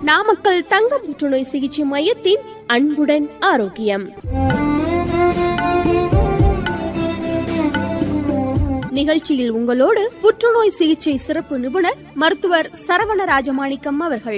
நாமக்கல் தங்க புற்றுநோய் சிகிச்சை மையத்தின் அன்புடன் ஆரோக்கியம் நிகழ்ச்சியில் உங்களோடு புற்றுநோய் சிகிச்சை சிறப்பு நிபுணர் மருத்துவர் சரவண ராஜமாணிக்கம் அவர்கள்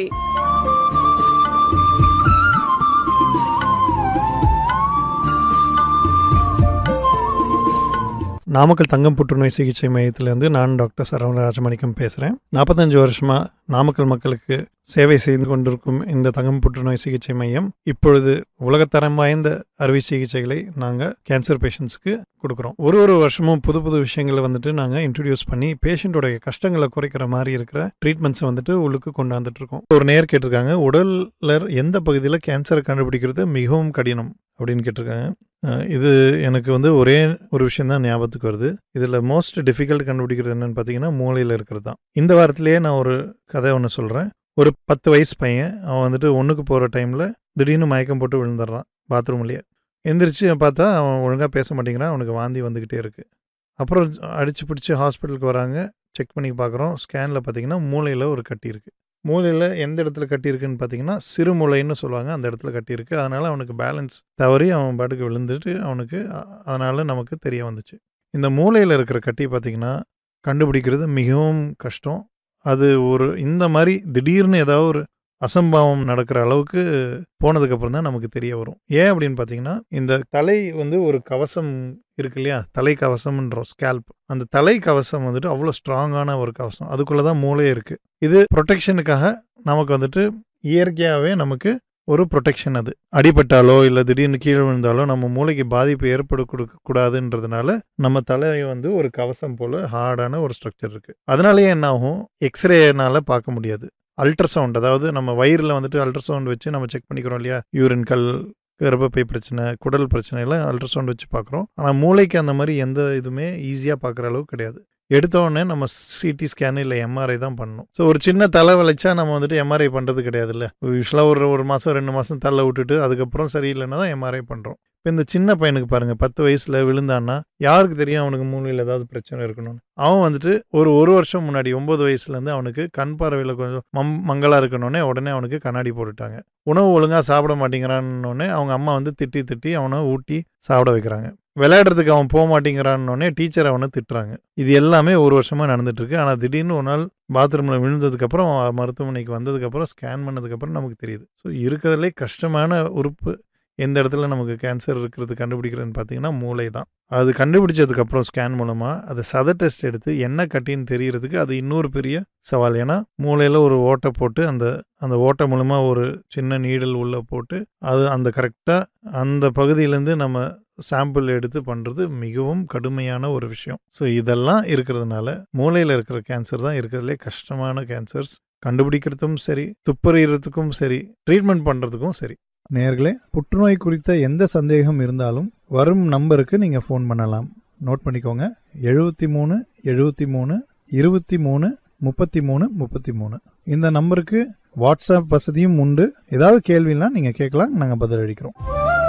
நாமக்கல் தங்கம் புற்றுநோய் சிகிச்சை மையத்திலேருந்து நான் டாக்டர் சரவண ராஜமாணிக்கம் பேசுகிறேன் நாற்பத்தஞ்சு வருஷமாக நாமக்கல் மக்களுக்கு சேவை செய்து கொண்டிருக்கும் இந்த தங்கம் புற்றுநோய் சிகிச்சை மையம் இப்பொழுது உலகத்தரம் வாய்ந்த அறுவை சிகிச்சைகளை நாங்கள் கேன்சர் பேஷண்ட்ஸ்க்கு கொடுக்குறோம் ஒரு ஒரு வருஷமும் புது புது விஷயங்களை வந்துட்டு நாங்கள் இன்ட்ரடியூஸ் பண்ணி பேஷண்ட்டோடைய கஷ்டங்களை குறைக்கிற மாதிரி இருக்கிற ட்ரீட்மெண்ட்ஸை வந்துட்டு உள்ளுக்கு கொண்டாந்துட்டு இருக்கோம் ஒரு நேர் கேட்டிருக்காங்க உடல்ல எந்த பகுதியில் கேன்சரை கண்டுபிடிக்கிறது மிகவும் கடினம் அப்படின்னு கேட்டிருக்காங்க அஹ் இது எனக்கு வந்து ஒரே ஒரு விஷயம் தான் ஞாபகத்துக்கு வருது இதில் மோஸ்ட் டிஃபிகல்ட் கண்டுபிடிக்கிறது என்னன்னு பார்த்தீங்கன்னா மூளையில் இருக்கிறது தான் இந்த வாரத்திலேயே நான் ஒரு கதை ஒன்று சொல்கிறேன் ஒரு பத்து வயசு பையன் அவன் வந்துட்டு ஒன்றுக்கு போகிற டைமில் திடீர்னு மயக்கம் போட்டு விழுந்துடுறான் பாத்ரூம்லேயே எந்திரிச்சு பார்த்தா அவன் ஒழுங்காக பேச மாட்டேங்கிறான் அவனுக்கு வாந்தி வந்துக்கிட்டே இருக்குது அப்புறம் அடிச்சு பிடிச்சி ஹாஸ்பிட்டலுக்கு வராங்க செக் பண்ணி பார்க்குறோம் ஸ்கேனில் பார்த்தீங்கன்னா மூளையில் ஒரு கட்டி இருக்குது மூளையில் எந்த இடத்துல கட்டியிருக்குன்னு பார்த்தீங்கன்னா சிறுமூளைன்னு சொல்லுவாங்க அந்த இடத்துல கட்டியிருக்கு அதனால் அவனுக்கு பேலன்ஸ் தவறி அவன் பாட்டுக்கு விழுந்துட்டு அவனுக்கு அதனால் நமக்கு தெரிய வந்துச்சு இந்த மூளையில் இருக்கிற கட்டி பார்த்திங்கன்னா கண்டுபிடிக்கிறது மிகவும் கஷ்டம் அது ஒரு இந்த மாதிரி திடீர்னு ஏதாவது ஒரு அசம்பாவம் நடக்கிற அளவுக்கு போனதுக்கப்புறம் தான் நமக்கு தெரிய வரும் ஏன் அப்படின்னு பார்த்தீங்கன்னா இந்த தலை வந்து ஒரு கவசம் இருக்கு இல்லையா தலை கவசம்ன்றோம் ஸ்கேல்ப் அந்த தலை கவசம் வந்துட்டு அவ்வளோ ஸ்ட்ராங்கான ஒரு கவசம் அதுக்குள்ளே தான் மூளையே இருக்குது இது ப்ரொடெக்ஷனுக்காக நமக்கு வந்துட்டு இயற்கையாகவே நமக்கு ஒரு ப்ரொடெக்ஷன் அது அடிபட்டாலோ இல்லை திடீர்னு கீழே விழுந்தாலோ நம்ம மூளைக்கு பாதிப்பு ஏற்பட கொடுக்க கூடாதுன்றதுனால நம்ம தலையை வந்து ஒரு கவசம் போல் ஹார்டான ஒரு ஸ்ட்ரக்சர் இருக்குது அதனாலேயே என்ன ஆகும் எக்ஸ்ரேனால பார்க்க முடியாது அல்ட்ராசவுண்ட் அதாவது நம்ம வயிறில் வந்துட்டு அல்ட்ராசவுண்ட் வச்சு நம்ம செக் பண்ணிக்கிறோம் இல்லையா யூரின் கல் கர்ப்பப்பை பிரச்சனை குடல் பிரச்சனை எல்லாம் அல்ட்ராசவுண்ட் வச்சு பார்க்குறோம் ஆனால் மூளைக்கு அந்த மாதிரி எந்த இதுவுமே ஈஸியாக பார்க்குற அளவுக்கு கிடையாது எடுத்த உடனே நம்ம சிடி ஸ்கேன் இல்லை எம்ஆர்ஐ தான் பண்ணணும் ஸோ ஒரு சின்ன தலை வளைச்சா நம்ம வந்துட்டு எம்ஆர்ஐ பண்ணுறது கிடையாதுல்ல யூஸ்வலாக ஒரு ஒரு மாதம் ரெண்டு மாதம் தலை விட்டுட்டு அதுக்கப்புறம் சரியில்லைன்னா தான் எம்ஆர்ஐ பண்ணுறோம் இப்போ இந்த சின்ன பையனுக்கு பாருங்கள் பத்து வயசில் விழுந்தான்னா யாருக்கு தெரியும் அவனுக்கு மூளையில் ஏதாவது பிரச்சனை இருக்கணும்னு அவன் வந்துட்டு ஒரு ஒரு வருஷம் முன்னாடி ஒம்பது வயசுலேருந்து அவனுக்கு கண் பார்வையில் கொஞ்சம் மம் மங்களாக இருக்கணுன்னே உடனே அவனுக்கு கண்ணாடி போட்டுட்டாங்க உணவு ஒழுங்காக சாப்பிட மாட்டேங்கிறான்னொடனே அவங்க அம்மா வந்து திட்டி திட்டி அவனை ஊட்டி சாப்பிட வைக்கிறாங்க விளையாடுறதுக்கு அவன் போக மாட்டேங்கிறான்னொடனே டீச்சர் அவனை திட்டுறாங்க இது எல்லாமே ஒரு வருஷமாக நடந்துட்டு இருக்கு ஆனால் திடீர்னு ஒரு நாள் பாத்ரூமில் விழுந்ததுக்கப்புறம் மருத்துவமனைக்கு வந்ததுக்கப்புறம் ஸ்கேன் பண்ணதுக்கப்புறம் நமக்கு தெரியுது ஸோ இருக்கிறதுலே கஷ்டமான உறுப்பு எந்த இடத்துல நமக்கு கேன்சர் இருக்கிறது கண்டுபிடிக்கிறதுன்னு பார்த்தீங்கன்னா மூளை தான் அது கண்டுபிடிச்சதுக்கப்புறம் ஸ்கேன் மூலமாக அது சத டெஸ்ட் எடுத்து என்ன கட்டின்னு தெரியறதுக்கு அது இன்னொரு பெரிய சவால் ஏன்னா மூளையில் ஒரு ஓட்டை போட்டு அந்த அந்த ஓட்டை மூலமாக ஒரு சின்ன நீடல் உள்ளே போட்டு அது அந்த கரெக்டாக அந்த பகுதியிலேருந்து நம்ம சாம்பிள் எடுத்து பண்ணுறது மிகவும் கடுமையான ஒரு விஷயம் ஸோ இதெல்லாம் இருக்கிறதுனால மூளையில் இருக்கிற கேன்சர் தான் இருக்கிறதுலே கஷ்டமான கேன்சர்ஸ் கண்டுபிடிக்கிறதுக்கும் சரி துப்பறிகிறதுக்கும் சரி ட்ரீட்மெண்ட் பண்ணுறதுக்கும் சரி நேர்களே புற்றுநோய் குறித்த எந்த சந்தேகம் இருந்தாலும் வரும் நம்பருக்கு நீங்கள் ஃபோன் பண்ணலாம் நோட் பண்ணிக்கோங்க எழுபத்தி மூணு எழுபத்தி மூணு இருபத்தி மூணு முப்பத்தி மூணு முப்பத்தி மூணு இந்த நம்பருக்கு வாட்ஸ்அப் வசதியும் உண்டு ஏதாவது கேள்வினா நீங்கள் கேட்கலாம் நாங்கள் பதிலளிக்கிறோம்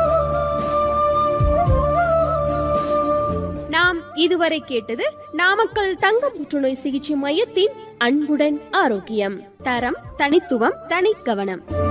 நாம் இதுவரை கேட்டது நாமக்கல் தங்க புற்றுநோய் சிகிச்சை மையத்தின் அன்புடன் ஆரோக்கியம் தரம் தனித்துவம் தனி கவனம்